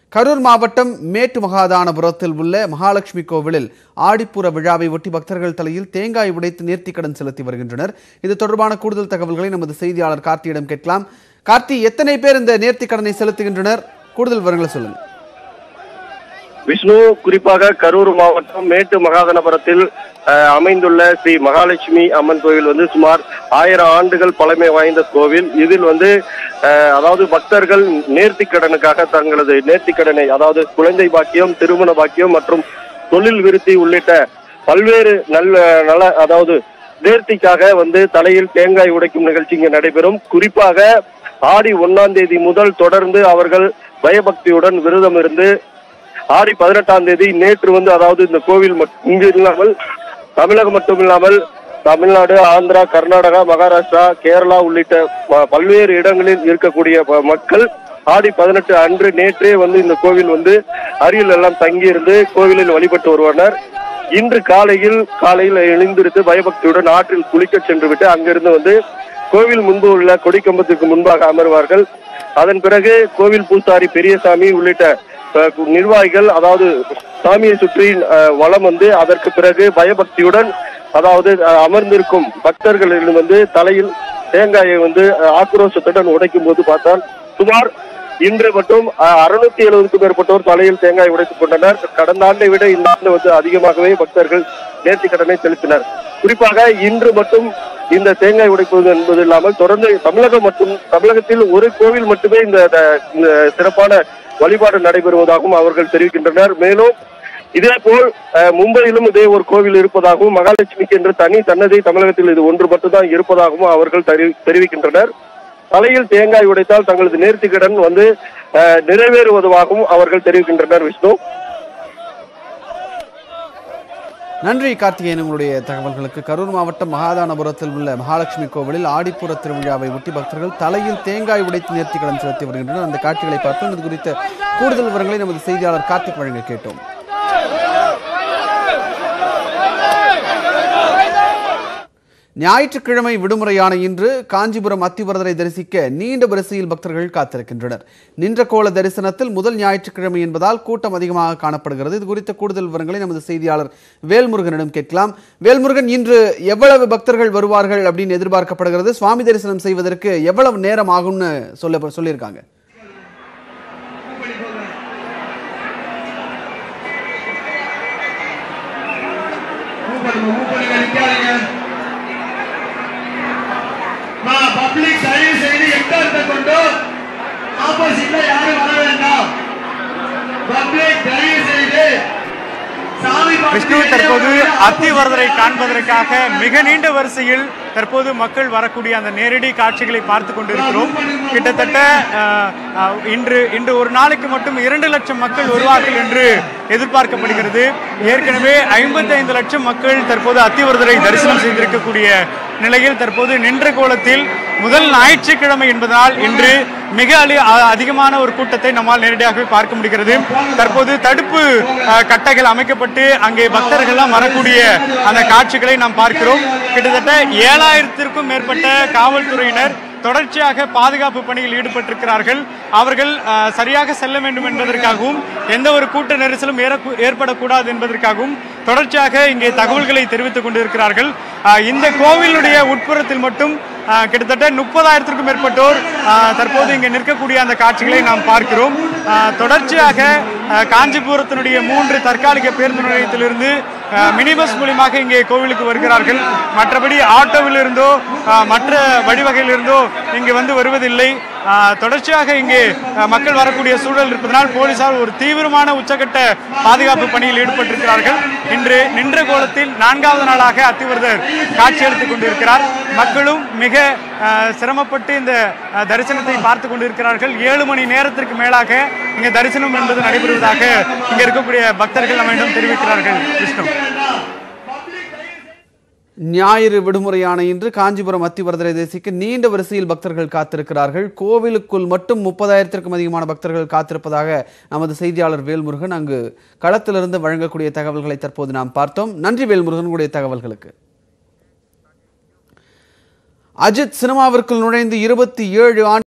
கரூர் மாவட்டம் மேட்டு மகாதானபுரத்தில் உள்ள மகாலட்சுமி கோவிலில் ஆடிப்பூர விழாவை ஒட்டி பக்தர்கள் தலையில் தேங்காய் உடைத்து நேர்த்திக்கடன் செலுத்தி வருகின்றனர் இது தொடர்பான கூடுதல் தகவல்களை நமது செய்தியாளர் கார்த்தியிடம் கேட்கலாம் கார்த்தி எத்தனை பேர் இந்த நேர்த்திக்கடனை செலுத்துகின்றனர் கூடுதல் விவரங்களை சொல்லுங்க விஷ்ணு குறிப்பாக கரூர் மாவட்டம் மேட்டு மகாதனபுரத்தில் அஹ், அமைந்துள்ள ஸ்ரீ மகாலட்சுமி அம்மன் கோவில் வந்து சுமார் ஆயிரம் ஆண்டுகள் பழமை வாய்ந்த கோவில் இதில் வந்து அஹ், அதாவது பக்தர்கள் நேர்த்திக்கடனுக்காக தங்களது நேர்த்திக்கடனை அதாவது குழந்தை பாக்கியம் திருமண பாக்கியம் மற்றும் தொழில் விருத்தி உள்ளிட்ட பல்வேறு நல்ல நல அதாவது நேர்த்திக்காக வந்து தலையில் தேங்காய் உடைக்கும் நிகழ்ச்சி இங்கு நடைபெறும் குறிப்பாக ஆடி ஒன்னாம் தேதி முதல் தொடர்ந்து அவர்கள் பயபக்தியுடன் விரதம் இருந்து ஆடி பதினெட்டாம் தேதி நேற்று வந்து அதாவது இந்த கோவில் மட்- இங்கு இல்லாமல் தமிழகம் மட்டும் இல்லாமல் தமிழ்நாடு ஆந்திரா கர்நாடகா மகாராஷ்டிரா கேரளா உள்ளிட்ட ப- பல்வேறு இடங்களில் இருக்கக்கூடிய ப- மக்கள் ஆடி பதினெட்டு அன்று நேற்றே வந்து இந்த கோவில் வந்து அருகில் எல்லாம் தங்கியிருந்து கோவிலில் வழிபட்டு வருவனர் இன்று காலையில் காலையில் எழுந்திருந்து பயபக்தியுடன் ஆற்றில் குளிக்க சென்று விட்டு அங்கிருந்து வந்து கோவில் முன்பு உள்ள கொடிக்கம்பத்திற்கு முன்பாக அமர்வார்கள் அதன் பிறகு கோவில் பூசாரி பெரியசாமி உள்ளிட்ட அஹ், நிர்வாகிகள் அதாவது சாமியை சுற்றி அஹ், வலம் வந்து அதற்கு பிறகு பயபக்தியுடன் அதாவது அஹ், அமர்ந்திருக்கும் பக்தர்களிடம் வந்து தலையில் தேங்காயை வந்து அஹ், ஆக்ரோஷத்துடன் உடைக்கும் போது பார்த்தால் சுமார் இன்று மட்டும் அறுநூத்தி எழுபதுக்கும் மேற்பட்டோர் தலையில் தேங்காய் உடைத்துக் கொண்டனர் கடந்த ஆண்டை விட இந்த ஆண்டு வந்து அதிகமாகவே பக்தர்கள் நேர்த்தி கடனை செலுத்தினர் குறிப்பாக இன்று மட்டும் இந்த தேங்காய் உடைப்பது என்பது இல்லாமல் தொடர்ந்து தமிழகம் மற்றும் தமிழகத்தில் ஒரு கோவில் மட்டுமே இந்த இந்த சிறப்பான வழிபாடு நடைபெறுவதாகவும் அவர்கள் தெரிவிக்கின்றனர் மேலும் இதேபோல் அஹ், மும்பையிலும் இதே ஒரு கோவில் இருப்பதாகவும் மகாலட்சுமிக்கு என்று தனி சன்னதி தமிழகத்தில் இது ஒன்று மட்டும்தான் இருப்பதாகவும் அவர்கள் தெரிவி- தெரிவிக்கின்றனர் தலையில் தேங்காய் உடைத்தால் தங்களது நேர்த்திக்கடன் வந்து அஹ், நிறைவேறுவதாகவும் அவர்கள் தெரிவிக்கின்றனர் விஷ்ணு நன்றி கார்த்திகேயன் உங்களுடைய தகவல்களுக்கு கரூர் மாவட்டம் மகாதானபுரத்தில் உள்ள மகாலட்சுமி கோவிலில் ஆடிப்புற திருவிழாவை ஒட்டி பக்தர்கள் தலையில் தேங்காய் உடைத்து நேர்த்திக்கடன் செலுத்தி வருகின்றனர் அந்த காட்சிகளை பார்த்தோம் இது குறித்த கூடுதல் விவரங்களை நமது செய்தியாளர் கார்த்திக் வழங்க கேட்டோம் ஞாயிற்றுக்கிழமை விடுமுறையான இன்று காஞ்சிபுரம் அத்திவரதரை தரிசிக்க நீண்ட வரிசையில் பக்தர்கள் காத்திருக்கின்றனர் நின்ற கோல தரிசனத்தில் முதல் ஞாயிற்றுக்கிழமை என்பதால் கூட்டம் அதிகமாக காணப்படுகிறது இது குறித்த கூடுதல் விவரங்களை நமது செய்தியாளர் வேல்முருகனிடம் கேட்கலாம் வேல்முருகன் இன்று எவ்வளவு பக்தர்கள் வருவார்கள் அப்படின்னு எதிர்பார்க்கப்படுகிறது சுவாமி தரிசனம் செய்வதற்கு எவ்வளவு நேரம் ஆகும்னு சொல்ல சொல்லியிருக்காங்க பப்ளிக் தயவு செய்து எக்காரத்தை கொண்டு ஆப்போசிட்ல யாரும் வர வேண்டாம் பப்ளிக் தயவு செய்து சாமி விஷ்ணு தற்போது அத்திவரதரை காண்பதற்காக மிக நீண்ட வரிசையில் தற்போது மக்கள் வரக்கூடிய அந்த நேரடி காட்சிகளை பார்த்து கொண்டிருக்கிறோம் கிட்டத்தட்ட அஹ், அஹ், இன்று இன்று ஒரு நாளைக்கு மட்டும் இரண்டு லட்சம் மக்கள் வருவார்கள் என்று எதிர்பார்க்கப்படுகிறது ஏற்கனவே ஐம்பத்தைந்து லட்சம் மக்கள் தற்போது அத்திவரதரை தரிசனம் செய்திருக்கக்கூடிய நிலையில் தற்போது நின்ற கோலத்தில் முதல் ஞாயிற்றுக்கிழமை என்பதனால் இன்று மிக அலி- அ- அதிகமான ஒரு கூட்டத்தை நம்மால் நேரடியாகவே பார்க்க முடிகிறது தற்போது தடுப்பு அஹ், கட்டைகள் அமைக்கப்பட்டு அங்கே பக்தர்கள்லாம் வரக்கூடிய அந்த காட்சிகளை நாம் பார்க்கிறோம் கிட்டத்தட்ட ஏழாயிரத்திற்கும் மேற்பட்ட காவல்துறையினர் தொடர்ச்சியாக பாதுகாப்பு பணியில் ஈடுபட்டிருக்கிறார்கள் அவர்கள் அஹ், சரியாக செல்ல வேண்டும் என்பதற்காகவும் எந்த ஒரு கூட்ட நெரிசலும் ஏறக்கூ- ஏற்படக்கூடாது என்பதற்காகவும் தொடர்ச்சியாக இங்கே தகவல்களை தெரிவித்துக் கொண்டிருக்கிறார்கள் அஹ், இந்த கோவிலுடைய உட்புறத்தில் மட்டும் அஹ், கிட்டத்தட்ட முப்பதாயிரத்திற்கும் மேற்பட்டோர் அஹ், தற்போது இங்கே நிற்கக்கூடிய அந்த காட்சிகளை நாம் பார்க்கிறோம் அஹ், தொடர்ச்சியாக அஹ், காஞ்சிபுரத்தினுடைய மூன்று தற்காலிக பேருந்து நிலையத்திலிருந்து அஹ், மினி பஸ் மூலியமாக இங்கே கோவிலுக்கு வருகிறார்கள் மற்றபடி ஆட்டோவிலிருந்தோ அஹ், மற்ற வழிவகையிலிருந்தோ இங்கு வந்து வருவதில்லை அஹ், தொடர்ச்சியாக இங்கே அஹ், மக்கள் வரக்கூடிய சூழல் இருப்பதனால் போலீசார் ஒரு தீவிரமான உச்சகட்ட பாதுகாப்பு பணியில் ஈடுபட்டிருக்கிறார்கள் இன்று நின்ற கோலத்தில் நான்காவது நாளாக அத்திவரதர் காட்சியளித்துக் கொண்டிருக்கிறார் மக்களும் மிக அஹ், சிரமப்பட்டு இந்த அஹ், தரிசனத்தை பார்த்து கொண்டிருக்கிறார்கள் ஏழு மணி நேரத்திற்கு மேலாக இங்கே தரிசனம் என்பது நடைபெறுவதாக இங்க இருக்கக்கூடிய பக்தர்கள் நம்மிடம் தெரிவிக்கிறார்கள் விஷ்ணு ஞாயிறு விடுமுறையான இன்று காஞ்சிபுரம் அத்திவரதரை தரிசிக்க நீண்ட வரிசையில் பக்தர்கள் காத்திருக்கிறார்கள் கோவிலுக்குள் மட்டும் முப்பதாயிரத்திற்கும் அதிகமான பக்தர்கள் காத்திருப்பதாக நமது செய்தியாளர் வேல்முருகன் அங்கு களத்திலிருந்து வழங்கக்கூடிய தகவல்களை தற்போது நாம் பார்த்தோம் நன்றி வேல்முருகன் உடைய தகவல்களுக்கு அஜித் சினிமாவிற்குள் நுழைந்து இருபத்தி ஏழு ஆண்டு